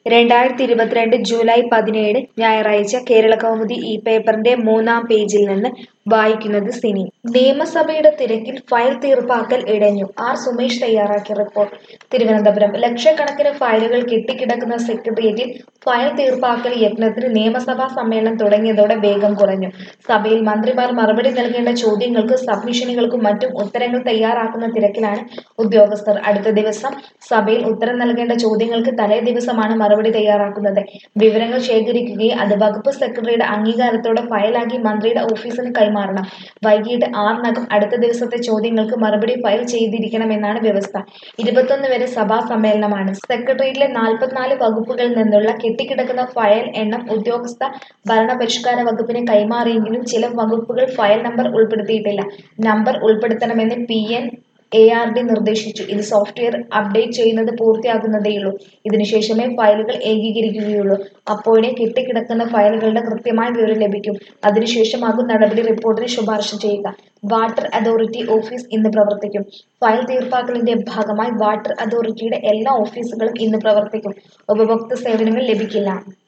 രണ്ടായിരത്തി ഇരുപത്തിരണ്ട് ജൂലൈ പതിനേഴ് ഞായറാഴ്ച കേരള കൗമുദി ഈ പേപ്പറിന്റെ മൂന്നാം പേജിൽ നിന്ന് വായിക്കുന്നത് സിനി നിയമസഭയുടെ തിരക്കിൽ ഫയൽ തീർപ്പാക്കൽ ഇടഞ്ഞു ആർ സുമേഷ് തയ്യാറാക്കിയ റിപ്പോർട്ട് തിരുവനന്തപുരം ലക്ഷക്കണക്കിന് ഫയലുകൾ കെട്ടിക്കിടക്കുന്ന സെക്രട്ടേറിയറ്റിൽ ഫയൽ തീർപ്പാക്കൽ യജ്ഞത്തിന് നിയമസഭാ സമ്മേളനം തുടങ്ങിയതോടെ വേഗം കുറഞ്ഞു സഭയിൽ മന്ത്രിമാർ മറുപടി നൽകേണ്ട ചോദ്യങ്ങൾക്കും സബ്മിഷനുകൾക്കും മറ്റും ഉത്തരങ്ങൾ തയ്യാറാക്കുന്ന തിരക്കിലാണ് ഉദ്യോഗസ്ഥർ അടുത്ത ദിവസം സഭയിൽ ഉത്തരം നൽകേണ്ട ചോദ്യങ്ങൾക്ക് തലേ ദിവസമാണ് മറുപടി തയ്യാറാക്കുന്നത് വിവരങ്ങൾ ശേഖരിക്കുകയും അത് വകുപ്പ് സെക്രട്ടറിയുടെ അംഗീകാരത്തോടെ ഫയലാക്കി മന്ത്രിയുടെ ഓഫീസിന് കൈമാറണം വൈകിട്ട് ആറിനകം അടുത്ത ദിവസത്തെ ചോദ്യങ്ങൾക്ക് മറുപടി ഫയൽ ചെയ്തിരിക്കണമെന്നാണ് വ്യവസ്ഥ ഇരുപത്തൊന്ന് വരെ സഭാ സമ്മേളനമാണ് സെക്രട്ടേറിയറ്റിലെ നാൽപ്പത്തിനാല് വകുപ്പുകളിൽ നിന്നുള്ള കെട്ടിക്കിടക്കുന്ന ഫയൽ എണ്ണം ഉദ്യോഗസ്ഥ ഭരണപരിഷ്കാര വകുപ്പിന് കൈമാറിയെങ്കിലും ചില വകുപ്പുകൾ ഫയൽ നമ്പർ ഉൾപ്പെടുത്തിയിട്ടില്ല നമ്പർ ഉൾപ്പെടുത്തണമെന്ന് P N A R D നിർദ്ദേശിച്ചു ഇത് സോഫ്റ്റ്വെയർ അപ്ഡേറ്റ് ചെയ്യുന്നത് പൂർത്തിയാകുന്നതേയുള്ളൂ ഇതിനുശേഷമേ ഫയലുകൾ ഏകീകരിക്കുകയുള്ളൂ അപ്പോഴേ കെട്ടിക്കിടക്കുന്ന ഫയലുകളുടെ കൃത്യമായ വിവരം ലഭിക്കും അതിനുശേഷമാകും നടപടി റിപ്പോർട്ടിന് ശുപാർശ ചെയ്യുക വാട്ടർ അതോറിറ്റി ഓഫീസ് ഇന്ന് പ്രവർത്തിക്കും ഫയൽ തീർപ്പാക്കലിന്റെ ഭാഗമായി വാട്ടർ അതോറിറ്റിയുടെ എല്ലാ ഓഫീസുകളും ഇന്ന് പ്രവർത്തിക്കും ഉപഭോക്തൃ സേവനങ്ങൾ ലഭിക്കില്ല